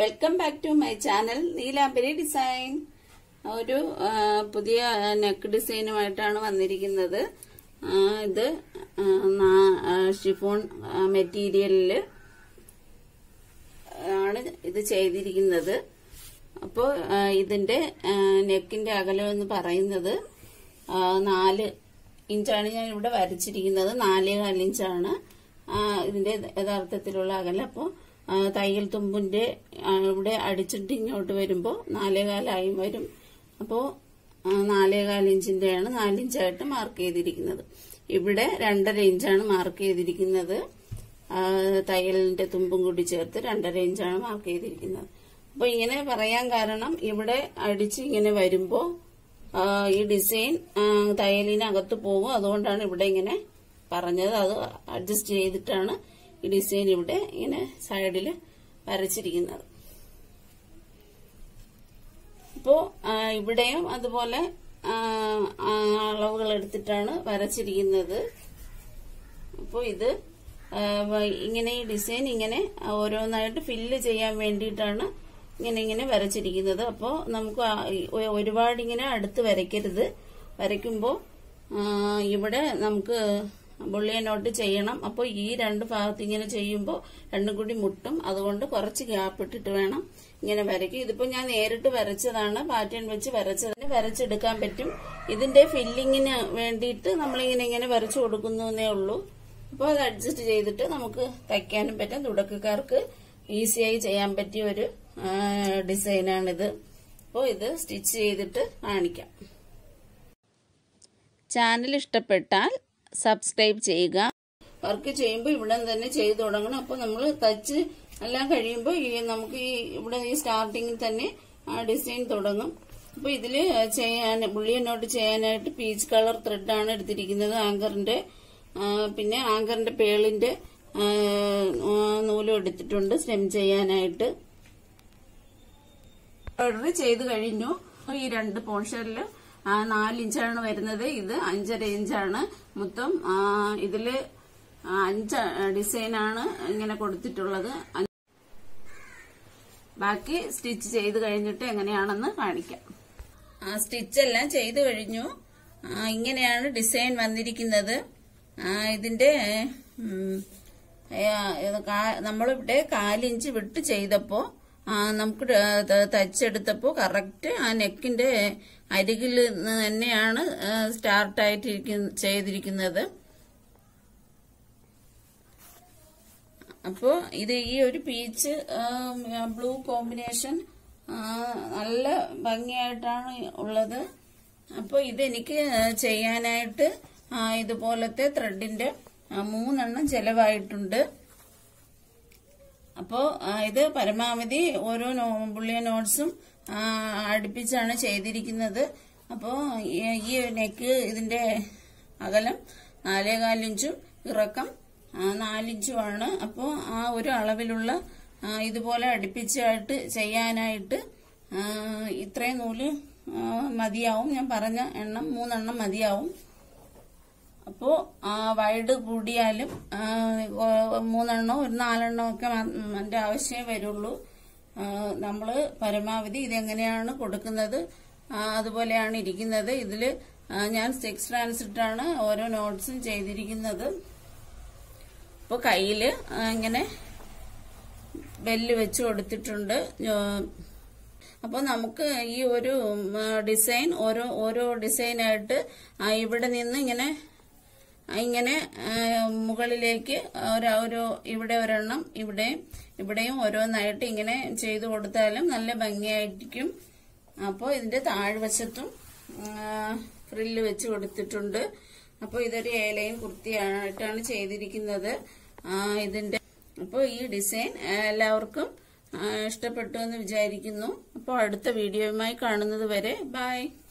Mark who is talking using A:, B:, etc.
A: welcome back to my channel Neelambari design ഒരു ആ, പുതിയ നെക്ക് ഡിസൈനുമായിട്ടാണ് വന്നിരിക്കുന്നത് ആ, ഇത് ആ, നാ- ആ, ഷിഫോൺ മെറ്റീരിയലില് ആണ് ഇത് ചെയ്തിരിക്കുന്നത് അപ്പോൾ ഇതിന്റെ ആ, നെക്കിന്റെ അകലം എന്ന് പറയുന്നത് ആ, നാല് ഇഞ്ചാണ് ഞാൻ ഇവിടെ വരച്ചിരിക്കുന്നത് നാലേ കാൽ ഇഞ്ചാണ് ആ, ഇതിന്റെ യഥാർത്ഥത്തിലുള്ള അകലം അപ്പോൾ തയ്യൽ തുമ്പിന്റെ ആ, ഇവിടെ അടിച്ചിട്ട് ഇങ്ങോട്ട് വരുമ്പോൾ നാലേകാലായും വരും അപ്പോൾ നാലേകാൽ ഇഞ്ചിന്റെയാണ് നാലിഞ്ചായിട്ട് മാർക്ക് ചെയ്തിരിക്കുന്നത് ഇവിടെ രണ്ടര ഇഞ്ചാണ് മാർക്ക് ചെയ്തിരിക്കുന്നത് ആ, തയ്യലിന്റെ തുമ്പും കൂടി ചേർത്ത് രണ്ടര ഇഞ്ചാണ് മാർക്ക് ചെയ്തിരിക്കുന്നത് അപ്പൊ ഇങ്ങനെ പറയാൻ കാരണം ഇവിടെ അടിച്ച് ഇങ്ങനെ വരുമ്പോ ആ, ഈ ഡിസൈൻ ആ, തയ്യലിനകത്ത് പോകും അതുകൊണ്ടാണ് ഇവിടെ ഇങ്ങനെ പറഞ്ഞത് അത് അഡ്ജസ്റ്റ് ചെയ്തിട്ടാണ് ഈ ഡിസൈൻ ഇവിടെ ഇങ്ങനെ സൈഡിൽ വരച്ചിരിക്കുന്നത് ഇപ്പോ ആ, ഇവിടെയും അതുപോലെ ആ, ആ, അളവുകൾ എടുത്തിട്ടാണ് വരച്ചിരിക്കുന്നത് അപ്പോൾ ഇത് ആ, വ- ഇങ്ങനെ ഈ ഡിസൈൻ ഇങ്ങനെ ഓരോന്നായിട്ട് ഫില്ല് ചെയ്യാൻ വേണ്ടിയിട്ടാണ് ഇങ്ങനെ ഇങ്ങനെ വരച്ചിരിക്കുന്നത് അപ്പോൾ നമുക്ക് ആ ഈ ഒ- ഒരുപാട് ഇങ്ങനെ അടുത്ത് വരയ്ക്കരുത് വരയ്ക്കുമ്പോൾ ഇവിടെ നമുക്ക് ബുള്ളിയ നോട്ട് ചെയ്യണം അപ്പോൾ ഈ രണ്ട് ഭാഗത്ത് ഇങ്ങനെ ചെയ്യുമ്പോൾ രണ്ടും കൂടി മുട്ടും അതുകൊണ്ട് കുറച്ച് ഗ്യാപ്പ് ഇട്ടിട്ട് വേണം ഇങ്ങനെ വരയ്ക്കും ഇതിപ്പോ ഞാൻ നേരിട്ട് വരച്ചതാണ് പാറ്റേൺ വെച്ച് വരച്ചതിന് വരച്ചെടുക്കാൻ പറ്റും ഇതിന്റെ ഫില്ലിങ്ങിന് വേണ്ടിയിട്ട് നമ്മളിങ്ങനെ ഇങ്ങനെ വരച്ചു കൊടുക്കുന്നേ ഉള്ളൂ അപ്പോൾ അത് അഡ്ജസ്റ്റ് ചെയ്തിട്ട് നമുക്ക് തയ്ക്കാനും പറ്റും തുടക്കക്കാർക്ക് ഈസിയായി ചെയ്യാൻ പറ്റിയ ഒരു ഡിസൈനാണിത് അപ്പോൾ ഇത് സ്റ്റിച്ച് ചെയ്തിട്ട് കാണിക്കാം ചാനൽ ഇഷ്ടപ്പെട്ടാൽ സബ്സ്ക്രൈബ് ചെയ്യുക വർക്ക് ചെയ്യുമ്പോൾ ഇവിടെ തന്നെ ചെയ്തു തുടങ്ങണം അപ്പോൾ നമ്മൾ തച്ച് എല്ലാം കഴിയുമ്പോൾ ഈ നമുക്ക് ഈ ഇവിടെ ഈ സ്റ്റാർട്ടിങ്ങിൽ തന്നെ ആ ഡിസൈൻ തുടങ്ങും അപ്പോൾ ഇതിൽ ചെയ്യാൻ ബുള്ളിയ നോട്ട് ചെയ്യാനായിട്ട് പീച്ച് കളർ ത്രെഡാണ് എടുത്തിരിക്കുന്നത് ആങ്കറിന്റെ ആ, പിന്നെ ആങ്കറിന്റെ പേളിന്റെ ആ, ആ, നൂലും എടുത്തിട്ടുണ്ട് സ്റ്റെം ചെയ്യാനായിട്ട് ഓർഡർ ചെയ്ത് കഴിഞ്ഞു അപ്പൊ ഈ രണ്ട് പോർഷനിൽ നാല് ഇഞ്ചാണ് വരുന്നത് ഇത് അഞ്ചര ഇഞ്ചാണ് മൊത്തം ആ, ഇതില് അഞ്ച് ഡിസൈനാണ് ഇങ്ങനെ കൊടുത്തിട്ടുള്ളത് അഞ്ച് ബാക്കി സ്റ്റിച്ച് ചെയ്ത് കഴിഞ്ഞിട്ട് എങ്ങനെയാണെന്ന് കാണിക്കാം സ്റ്റിച്ച് എല്ലാം ചെയ്തു കഴിഞ്ഞു ആ, ഇങ്ങനെയാണ് ഡിസൈൻ വന്നിരിക്കുന്നത് ആ, ഇതിന്റെ ഉം, ഏ, ഇത് കാ- നമ്മളിവിടെ കാലിഞ്ച് വിട്ട് ചെയ്തപ്പോ ആ, നമുക്ക് ത- ത- തച്ചെടുത്തപ്പോ കറക്റ്റ് ആ നെക്കിന്റെ അരികിൽ നിന്ന് തന്നെയാണ് സ്റ്റാർട്ടായിട്ട് ചെയ്തിരിക്കുന്നത് അപ്പോ ഇത് ഈ ഒരു പീച്ച് ബ്ലൂ കോമ്പിനേഷൻ ആ, നല്ല ഭംഗിയായിട്ടാണ് ഉള്ളത് അപ്പോൾ ഇതെനിക്ക് ചെയ്യാനായിട്ട് ആ, ഇതുപോലത്തെ ത്രെഡിന്റെ ആ, മൂന്നെണ്ണം ചെലവായിട്ടുണ്ട് അപ്പോ ആ, ഇത് പരമാവധി ഓരോ നോ ബുള്ളിയ നോട്ട്സും ആ, അടുപ്പിച്ചാണ് ചെയ്തിരിക്കുന്നത് അപ്പോ ഈ- ഈ നെക്ക് ഇതിന്റെ അകലം നാലേകാലിഞ്ചും ഇറക്കം ആ, നാലിഞ്ചുമാണ് അപ്പോൾ ആ ഒരു അളവിലുള്ള ആ, ഇതുപോലെ അടുപ്പിച്ചായിട്ട് ചെയ്യാനായിട്ട് ആ, ഇത്രയും നൂല് ആ, മതിയാവും ഞാൻ പറഞ്ഞ എണ്ണം മൂന്നെണ്ണം മതിയാവും അപ്പോ ആ, വൈഡ് കൂടിയാലും ആ, ഓ- മൂന്നെണ്ണോ ഒരു നാലെണ്ണോ ഒക്കെ അതിന്റെ ആവശ്യമേ വരുള്ളൂ ആ, നമ്മള് പരമാവധി ഇതെങ്ങനെയാണ് കൊടുക്കുന്നത് ആ, അതുപോലെയാണ് ഇരിക്കുന്നത് ഇതില് ആ, ഞാൻ സിക്സ് ട്രാൻസിട്ടാണ് ഓരോ നോട്ട്സും ചെയ്തിരിക്കുന്നത് അപ്പോൾ കയ്യില് ആ, ഇങ്ങനെ ബെല്ല് വെച്ച് കൊടുത്തിട്ടുണ്ട് അപ്പോൾ നമുക്ക് ഈ ഒരു ഉം, ഡിസൈൻ ഓരോ ഓരോ ഡിസൈനായിട്ട് ആ, ഇവിടെ നിന്ന് ഇങ്ങനെ ആ, ഇങ്ങനെ ആ, മുകളിലേക്ക് ഒരു ഒരു ഇവിടെ ഒരെണ്ണം ഇവിടെ ഇവിടെയും ഓരോന്നായിട്ട് ഇങ്ങനെ ചെയ്തു കൊടുത്താലും നല്ല ഭംഗിയായിരിക്കും അപ്പോൾ ഇതിന്റെ താഴ്വശത്തും ഫ്രില്ല് വെച്ച് കൊടുത്തിട്ടുണ്ട് അപ്പോൾ ഇതൊരു ഏലയും കുർത്തിയായിട്ടാണ് ചെയ്തിരിക്കുന്നത് ആ, ഇതിന്റെ അപ്പോൾ ഈ ഡിസൈൻ എല്ലാവർക്കും ആ, ഇഷ്ടപ്പെട്ടു എന്ന് വിചാരിക്കുന്നു അപ്പോൾ അടുത്ത വീഡിയോയുമായി കാണുന്നത് വരെ ബൈ